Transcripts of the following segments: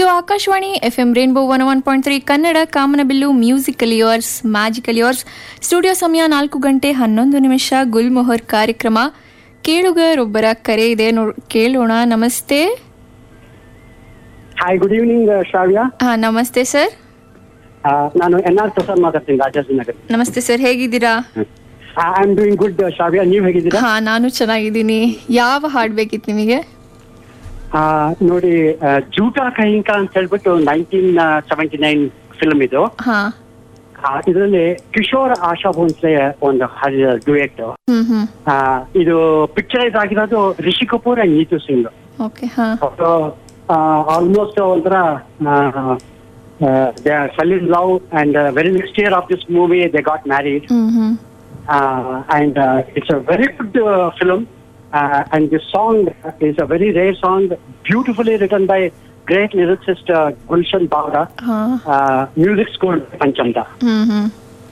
ಇದು Akashvani F M rainbow one one point three Kannada ಕಾಮನಬಿಲ್ಲು musical years magical years studio ಸಮಯ ನಾಲ್ಕು ಗಂಟೆ ಹನ್ನೊಂದು ನಿಮಿಷ ಗುಲ್ಮೊಹರ್ ಕಾರ್ಯಕ್ರಮ ಕೇಳುಗರೊಬ್ಬರ ಕರೆ ಇದೆ ನೋ ಕೇಳೋಣ ನಮಸ್ತೆ ಹಾಯ್ ಗುಡ್ ಈವ್ನಿಂಗ್ ಶ್ರಾವ್ಯ ಹಾ ನಮಸ್ತೆ ಸರ್ ಆ, ನಾನು ಎನ್ ಆರ್ ಪ್ರಸಾದ್ ಮಾತಾಡ್ತೀನಿ ರಾಜಾಜಿನಗರ್ ನಮಸ್ತೆ ಸರ್ ಹೇಗಿದ್ದೀರಾ I am doing good Shravya ನೀವ್ ಹೇಗಿದ್ದೀರಾ ಹಾ ನಾನು ಚೆನ್ನಾಗಿದ್ದೀನಿ ಯಾವ ಹಾಡ್ ಬೇಕಿತ್ತು ನಿಮಗೆ ಆ, ನೋಡಿ ಆ, ಜೂಟಾ ಕಹಿಂಕ ಅಂತ ಹೇಳ್ಬಿಟ್ಟು ನೈನ್ಟೀನ್ ಸೆವೆಂಟಿ ನೈನ್ ಫಿಲ್ಮ್ ಇದು ಹಾ ಇದರಲ್ಲಿ ಕಿಶೋರ್ ಆಶಾ ಭೋನ್ಸ್ಲೆ ಒಂದು ಹಾಡಿದ ಡ್ಯೂಯೆಟ್ ಹ್ಮ್ ಹ್ಮ್ ಇದು ಪಿಕ್ಚರೈಸ್ ಆಗಿರೋದು ರಿಷಿ ಕಪೂರ್ ಅಂಡ್ ನೀತು ಸಿಂಗ್ ಓಕೆ ಹಾ ಆಲ್ಮೋಸ್ಟ್ ಒಂಥರ they are fell in love and very next year of this movie they got married hmm hmm uh, and uh, it's a very good uh, film. Uh, and this song is a very rare song, beautifully written by great lyricist uh, Gulshan Bawda. ಹಾ Uh, music score by Panchamda. Hmm hmm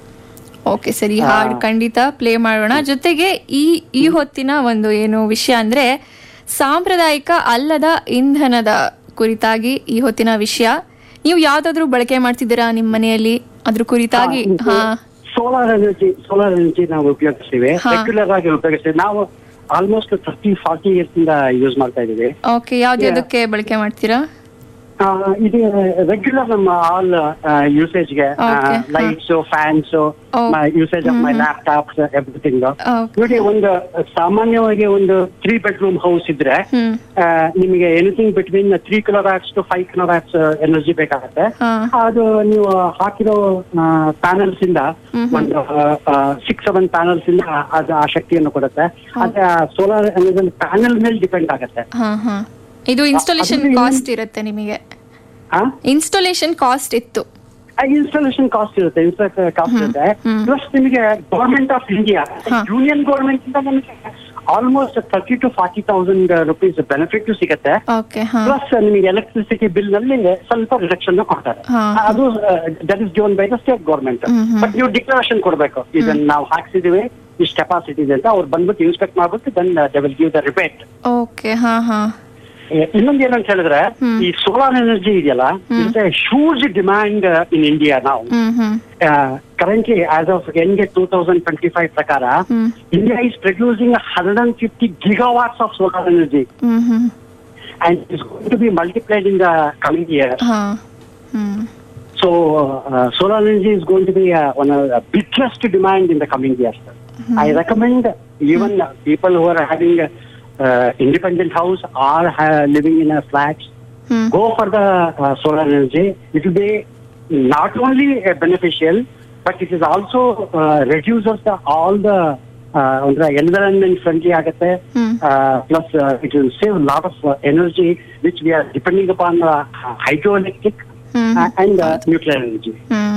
okay ಸರಿ ಆ. ಹಾಡು ಖಂಡಿತ play ಮಾಡೋಣ ಜೊತೆಗೆ ಈ ಈ ಹೊತ್ತಿನ ಒಂದು ಏನು ವಿಷಯ ಅಂದ್ರೆ ಸಾಂಪ್ರದಾಯಿಕ ಅಲ್ಲದ ಇಂಧನದ ಕುರಿತಾಗಿ ಈ ಹೊತ್ತಿನ ವಿಷಯ ನೀವು ಯಾವ್ದಾದ್ರು ಬಳಕೆ ಮಾಡ್ತಿದ್ದೀರಾ ನಿಮ್ಮ ಮನೆಯಲ್ಲಿ ಅದ್ರ ಕುರಿತಾಗಿ ಹಾ ಸೋಲಾರ್ ಎನರ್ಜಿ ಸೋಲಾರ್ ಎನರ್ಜಿ ನಾವು ಉಪಯೋಗಿಸ್ತೀವಿ ಹಾ. ರೆಗ್ಯುಲರ್ ಆಗಿ ಉಪಯೋಗಿಸ್ತೀವಿ ನಾವು ಆಲ್ಮೋಸ್ಟ್ ತರ್ಟಿ ಫಾರ್ಟಿ ಇಯರ್ಸ್ ಇಂದ ಯೂಸ್ ಮಾಡ್ತಾ ಇದೀವಿ ಓಕೆ ಯಾವ್ದ್ಯಾವ್ದಕ್ಕೆ ಬಳಕೆ ಮಾಡ್ತೀರಾ ಆ, ಇದು ರೆಗ್ಯುಲರ್ ನಮ್ಮ ಆಲ್ ಯೂಸೇಜ್ ಗೆ Okay, lights fans Oh. Usage of my laptops everything Okay. ನೋಡಿ ಒಂದು ಸಾಮಾನ್ಯವಾಗಿ ಒಂದು ತ್ರೀ ಬೆಡ್ರೂಮ್ ಹೌಸ್ ಇದ್ರೆ ಹ್ಮ್ ಆ, ನಿಮಗೆ anything between three kilo watts to five kilo watts energy ಬೇಕಾಗುತ್ತೆ ಹಾ ಅದು ನೀವು ಹಾಕಿರೋ ಪ್ಯಾನಲ್ಸ್ ಇಂದ ಒಂದು ಸಿಕ್ಸ್ ಸೆವೆನ್ ಪ್ಯಾನಲ್ಸ್ ಇಂದ ಅದು ಆ ಶಕ್ತಿಯನ್ನು ಕೊಡುತ್ತೆ ಅದೇ ಸೋಲಾರ್ ಎನರ್ಜಿ ಪ್ಯಾನಲ್ ಮೇಲೆ ಡಿಪೆಂಡ್ ಆಗುತ್ತೆ ಹಾ ಹಾ ಇದು ಇನ್ಸ್ಟಾಲೇಷನ್ ಅದು ಏನು- ಕಾಸ್ಟ್ ಇರುತ್ತೆ ನಿಮಗೆ ಆ ಇನ್ಸ್ಟಾಲೇಷನ್ ಕಾಸ್ಟ್ ಇತ್ತು ಇನ್ಸ್ಟಾಲೇಷನ್ ಕಾಸ್ಟ್ ಇರುತ್ತೆ ಇನ್ಸ್ಟಾಲೇಷನ್ ಕಾಸ್ಟ್ ಇರುತ್ತೆ ಹ್ಮ್. ಪ್ಲಸ್ ನಿಮಗೆ ಗೌರ್ಮೆಂಟ್ ಆಫ್ ಇಂಡಿಯಾ ಹಾ. ಯೂನಿಯನ್ ಗೌರ್ಮೆಂಟ್ ಇಂದ ನಮಗೆ almost thirty to forty thousand rupees benefit ಸಿಗುತ್ತೆ ಓಕೆ ಹಾ ಪ್ಲಸ್ ನಿಮಗೆ ಎಲೆಕ್ಟ್ರಿಸಿಟಿ ಬಿಲ್ ನಲ್ಲಿ ಸ್ವಲ್ಪ ರಿಡಕ್ಷನ್ ಕೊಡ್ತಾರೆ ಹಾ. ಅದು that is given by the state government hmm, hmm. But ನೀವು ಡಿಕ್ಲರೇಷನ್ ಕೊಡಬೇಕು ಇದನ್ನ ನಾವು ಹಾಕ್ಸಿದೀವಿ ಇಷ್ಟು ಕೆಪಾಸಿಟಿ ಇದೆ ಅಂತ ಅವ್ರು ಬಂದ್ಬಿಟ್ಟು ಇನ್ಸ್ಪೆಕ್ಟ್ ಮಾಡ್ಬಿಟ್ಟು then they will give the report okay ಹಾ ಹಾ ಇನ್ನೊಂದು ಏನಂತ ಹೇಳಿದ್ರೆ ಹ್ಮ್. ಈ ಸೋಲಾರ್ ಎನರ್ಜಿ ಇದೆಯಲ್ಲ it's a huge demand in India ನಾವು hmm hmm currently as of end two thousand twenty five ಪ್ರಕಾರ hmm India is producing hundred and fifty gigawatts of solar energy hmm hmm and it's going to be multiplied in the coming year ಹಾ hmm So uh, solar energy is going to be uh, one of the biggest demand in the coming years. I recommend even uh, people who are having uh, independent house or uh, living in a flat, hmm go for the uh, solar energy. It will be not only uh, beneficial, but it is also uh, reduces the, all the uh, ಅಂದ್ರೆ environment friendly ಆಗುತ್ತೆ ಹ್ಮ್ uh, plus uh, it will save a lot of uh, energy which we are depending upon uh, hydroelectric hmm uh, and uh, nuclear energy. ಹ್ಮ್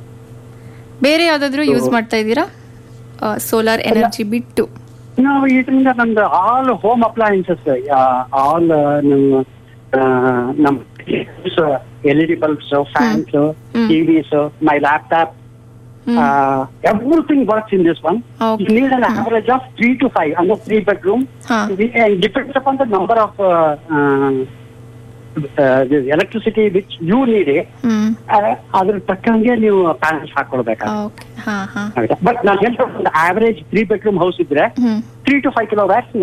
ಬೇರೆ ಯಾವ್ದಾದ್ರು use ಮಾಡ್ತಾ ಇದ್ದೀರಾ solar energy ಬಿಟ್ಟು ನಾವು ಇದರಿಂದ ನಮ್ದು ಆಲ್ ಹೋಮ್ ಅಪ್ಲಯನ್ಸಸ್ ಆಲ್ ನಮ್ಮ ನಮ್ಮ L E D bulbs fans hmm. TVs my laptop hmm everything works in this one Okay. Need an average of three to five ಅಂದ್ರೆ ತ್ರೀ ಬೆಡ್ರೂಮ್ ಹಾ depends upon the number of electricity which you need hmm ಅದ್ರ ತಕ್ಕಂಗೆ ನೀವು panels ಹಾಕೊಳ್ಬೇಕಾಗುತ್ತೆ okay ಹಾ ಹಾ but ನಾನು ಹೇಳ್ತಾ ಒಂದು ಆವರೇಜ್ ತ್ರೀ ಬೆಡ್ರೂಮ್ ಹೌಸ್ ಇದ್ರೆ hmm three to five kilo watts